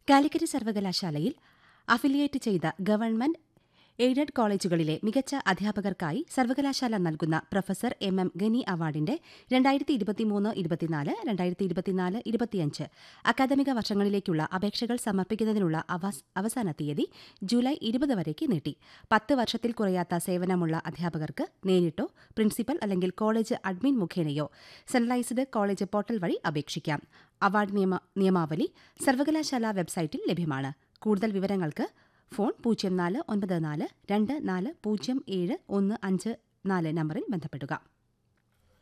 കാലിക്കറ്റ് സർവകലാശാലയിൽ അഫിലിയേറ്റ് ചെയ്ത government aided കോളേജുകളിലെ മികച്ച അധ്യാപകർക്കായി സർവകലാശാല നൽകുന്ന പ്രൊഫസർ എം എം ഗനി അവാർഡിന്റെ രണ്ടായിരത്തി ഇരുപത്തിമൂന്ന് ഇരുപത്തിനാല് രണ്ടായിരത്തി ഇരുപത്തിനാല് ഇരുപത്തിയഞ്ച് അക്കാദമിക വർഷങ്ങളിലേക്കുള്ള അപേക്ഷകൾ സമർപ്പിക്കുന്നതിനുള്ള അവസ്- അവസാന തീയതി ജൂലൈ ഇരുപത് വരേക്ക് നീട്ടി പത്ത് വർഷത്തിൽ കുറയാത്ത സേവനമുള്ള അധ്യാപകർക്ക് നേരിട്ടോ പ്രിൻസിപ്പൽ അല്ലെങ്കിൽ കോളേജ് അഡ്മിൻ മുഖേനയോ സെൻട്രലൈസ്ഡ് കോളേജ് പോർട്ടൽ വഴി അപേക്ഷിക്കാം അവാർഡ് നിയമ നിയമാവലി സർവകലാശാല വെബ്സൈറ്റിൽ ലഭ്യമാണ് കൂടുതൽ വിവരങ്ങൾക്ക് ഫോൺ പൂജ്യം നാല് ഒൻപത് നാല് രണ്ട് നാല് പൂജ്യം ഏഴ് ഒന്ന് അഞ്ച് നാല് നമ്പറിൽ ബന്ധപ്പെടുക